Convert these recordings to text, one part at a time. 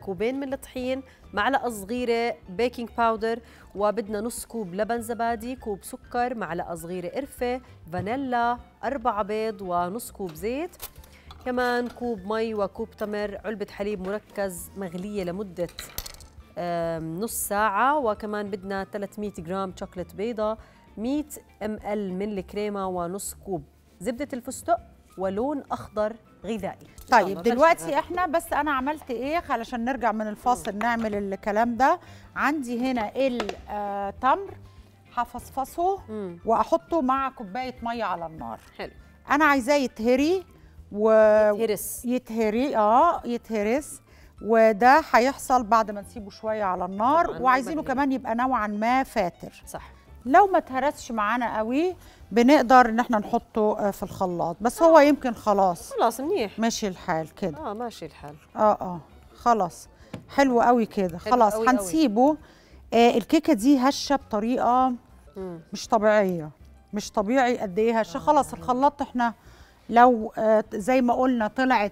كوبين من الطحين معلقه صغيره بيكنج باودر وبدنا نص كوب لبن زبادي كوب سكر معلقه صغيره قرفه فانيلا أربعة بيض ونص كوب زيت كمان كوب مي وكوب تمر علبة حليب مركز مغلية لمدة نص ساعة وكمان بدنا 300 جرام شوكولات بيضة 100 ام ال من الكريمة ونص كوب زبدة الفستق ولون أخضر غذائي طيب دلوقتي احنا بس انا عملت ايه علشان نرجع من الفاصل نعمل الكلام ده عندي هنا التمر هفصفصه واحطه مع كوبايه ميه على النار حلو انا عايزاه يتهري و يتهرس يتهري اه يتهرس وده هيحصل بعد ما نسيبه شويه على النار وعايزينه كمان يبقى نوعا ما فاتر صح لو ما اتهرسش معانا قوي بنقدر ان احنا نحطه في الخلاط بس هو يمكن خلاص خلاص منيح ماشي الحال كده اه ماشي الحال اه اه خلاص حلو قوي كده خلاص قوي هنسيبه آه الكيكه دي هشه بطريقه مم. مش طبيعيه مش طبيعي قد ايه هشه آه. خلاص الخلاط احنا لو آه زي ما قلنا طلعت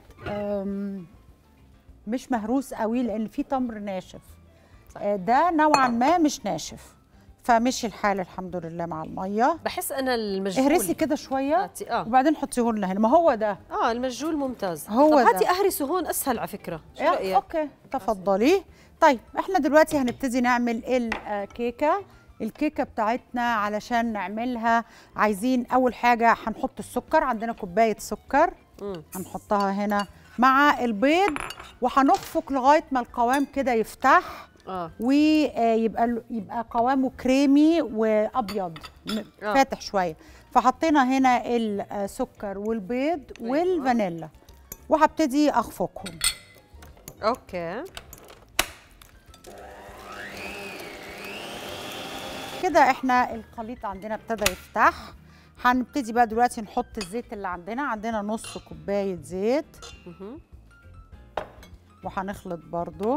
مش مهروس قوي لان في تمر ناشف آه ده نوعا ما مش ناشف فمشي الحال الحمد لله مع الميه بحس انا المجهول اهرسي كده شويه آه. آه. وبعدين حطيه لنا هنا ما هو ده اه المجهول ممتاز هو طب ده هاتي اهرسه هون اسهل على فكره شو رايك اوكي تفضلي طيب احنا دلوقتي هنبتدي نعمل الكيكه الكيكه بتاعتنا علشان نعملها عايزين اول حاجه هنحط السكر عندنا كوبايه سكر مم. هنحطها هنا مع البيض وهنخفق لغايه ما القوام كده يفتح اه ويبقى يبقى قوامه كريمي وابيض آه. فاتح شويه فحطينا هنا السكر والبيض أيوة. والفانيلا وهبتدي اخفقهم اوكي كده احنا الخليط عندنا ابتدى يفتح هنبتدي بقى دلوقتي نحط الزيت اللي عندنا عندنا نص كوبايه زيت مهم. وهنخلط برضو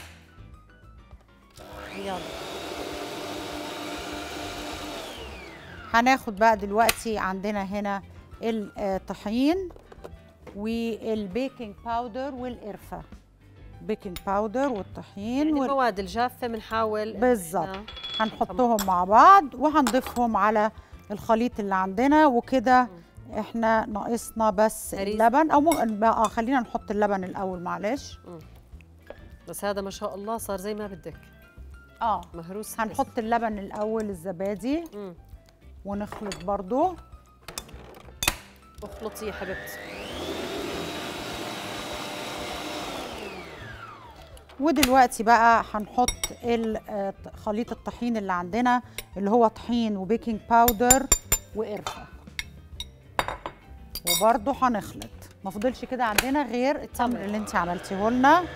يلا هناخد بقى دلوقتي عندنا هنا الطحين والبيكنج باودر والقرفه بيكنج باودر والطحين يعني وال... المواد الجافه بنحاول إن بالظبط. إحنا- هنحطهم مع بعض وهنضيفهم على الخليط اللي عندنا وكده احنا ناقصنا بس هريس. اللبن او ممكن بقى آه خلينا نحط اللبن الاول معلش بس هذا ما شاء الله صار زي ما بدك اه مهروس هنحط اللبن الاول الزبادي مم. ونخلط برضو اخلطي يا حبيبتي ودلوقتي بقى هنحط ال- آه، خليط الطحين اللي عندنا اللي هو طحين وبيكنج باودر وقرفه وبرضه هنخلط ما فضلش كده عندنا غير التمر اللي انت عملتيه لنا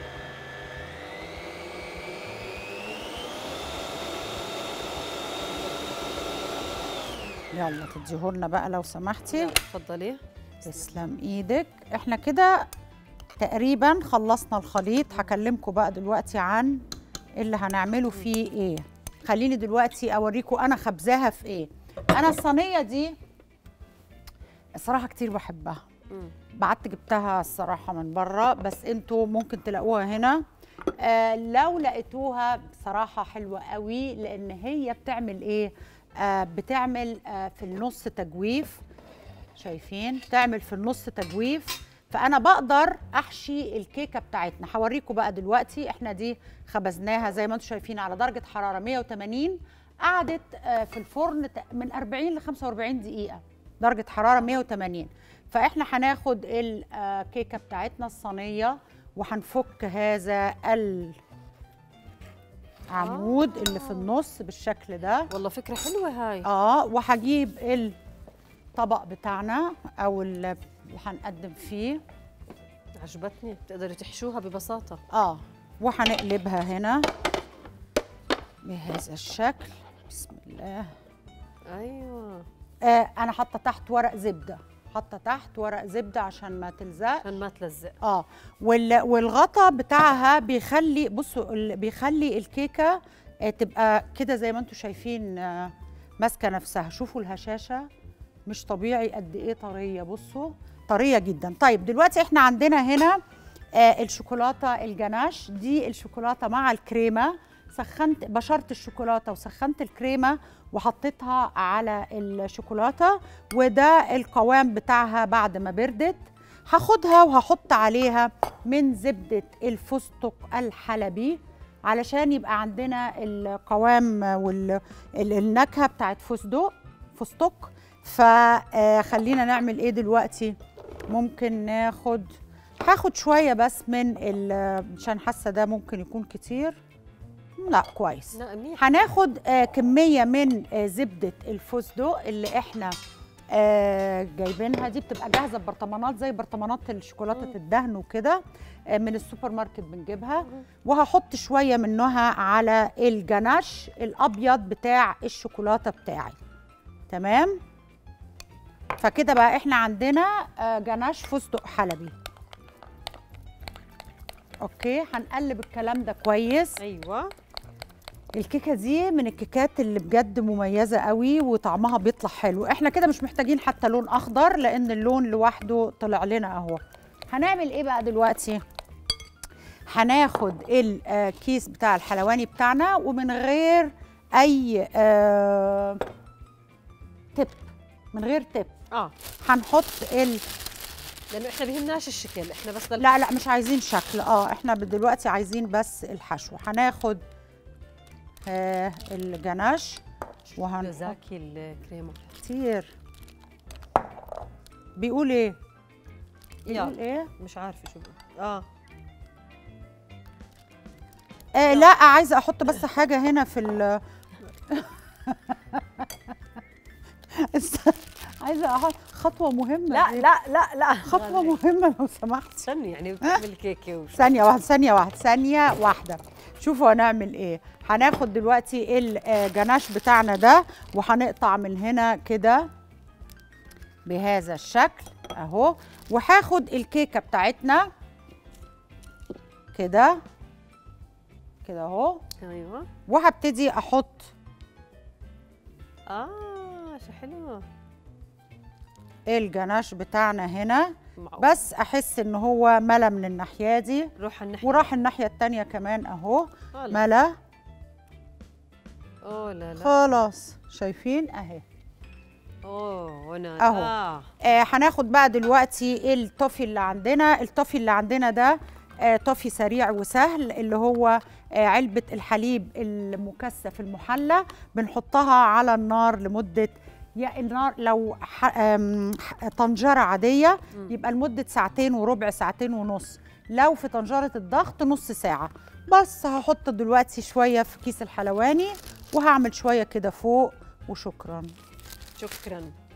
يلا تديه لنا بقى لو سمحتي يلا، تفضلي تسلم ايدك احنا كده تقريبا خلصنا الخليط هكلمكم بقى دلوقتي عن اللي هنعمله فيه ايه خليني دلوقتي اوريكم انا خبزاها في ايه انا الصينيه دي الصراحه كتير بحبها مم. بعت جبتها الصراحه من بره بس انتوا ممكن تلاقوها هنا آه لو لقيتوها بصراحه حلوه قوي لان هي بتعمل ايه آه بتعمل آه في النص تجويف شايفين تعمل في النص تجويف فانا بقدر احشي الكيكه بتاعتنا هوريكم بقى دلوقتي احنا دي خبزناها زي ما انتم شايفين على درجه حراره 180 قعدت آه، في الفرن ت- من 40 ل 45 دقيقه درجه حراره 180 فاحنا هناخد الكيكه بتاعتنا الصينيه وهنفك هذا العمود اللي في النص بالشكل ده والله فكره حلوه هاي اه وهجيب الطبق بتاعنا او اللي هنقدم فيه عجبتني بتقدري تحشوها ببساطه اه وهنقلبها هنا بهذا الشكل بسم الله ايوه آه انا حاطه تحت ورق زبده حاطه تحت ورق زبده عشان ما تلزق عشان ما تلزق اه وال والغطا بتاعها بيخلي بصوا ال- بيخلي الكيكه آه، تبقى كده زي ما انتم شايفين آه، ماسكه نفسها شوفوا الهشاشه مش طبيعي قد ايه طريه بصوا طريه جدا طيب دلوقتي احنا عندنا هنا آه الشوكولاته الجناش دي الشوكولاته مع الكريمه سخنت بشرت الشوكولاته وسخنت الكريمه وحطيتها على الشوكولاته وده القوام بتاعها بعد ما بردت هاخدها وهحط عليها من زبده الفستق الحلبي علشان يبقى عندنا القوام والنكهه بتاعت فستق فستق فخلينا نعمل ايه دلوقتي ممكن ناخد هاخد شويه بس من عشان حاسه ده ممكن يكون كتير لا كويس لا منيح هناخد آه كميه من آه زبده الفستق اللي احنا آه جايبينها دي بتبقى جاهزه ببرطمانات زي برطمانات الشوكولاته الدهن وكده آه من السوبر ماركت بنجيبها وهحط شويه منها على الجناش الابيض بتاع الشوكولاته بتاعي تمام فكده بقى احنا عندنا آه جناش فستق حلبي اوكي هنقلب الكلام ده كويس ايوه الكيكه دي من الكيكات اللي بجد مميزه قوي وطعمها بيطلع حلو احنا كده مش محتاجين حتى لون اخضر لان اللون لوحده طلع لنا اهو هنعمل ايه بقى دلوقتي هناخد الكيس بتاع الحلواني بتاعنا ومن غير اي آه تب من غير تب اه هنحط ال لانه احنا بيهمناش الشكل احنا بس دل... لا لا مش عايزين شكل اه احنا دلوقتي عايزين بس الحشو هناخد آه الجناش وهنحط زاكي الكريمه كتير بيقول ايه بيقول يلا ايه مش عارفه شو بقول. اه آه لا عايزه احط بس حاجه هنا في ال است- عايزه احط خطوه مهمه لا دي. لا لا لا خطوه مهمه لو سمحت استني يعني بتعمل كيكه وش ثانية واحدة ثانية واحدة ثانية واحدة شوفوا هنعمل ايه هناخد دلوقتي الجناش بتاعنا ده وهنقطع من هنا كده بهذا الشكل اهو وهاخد الكيكة بتاعتنا كده كده اهو ايوه وهبتدي احط اه شو حلو الجناش بتاعنا هنا معقول. بس احس ان هو ملا من الناحية دي روح على الناحيه وراح الناحية التانية كمان اهو آه لا. ملا اوه لا لا خلاص شايفين اهي اوه وانا أهو. اه آه هناخد بقى دلوقتي التوفي اللي عندنا التوفي اللي عندنا ده آه توفي سريع وسهل اللي هو آه علبة الحليب المكثف المحلى بنحطها على النار لمدة يا النار لو ح... آم، ح- طنجرة عادية مم. يبقى لمدة ساعتين وربع ساعتين ونص لو في طنجرة الضغط نص ساعة بس هحط دلوقتي شوية في كيس الحلواني وهعمل شوية كده فوق وشكراً شكرا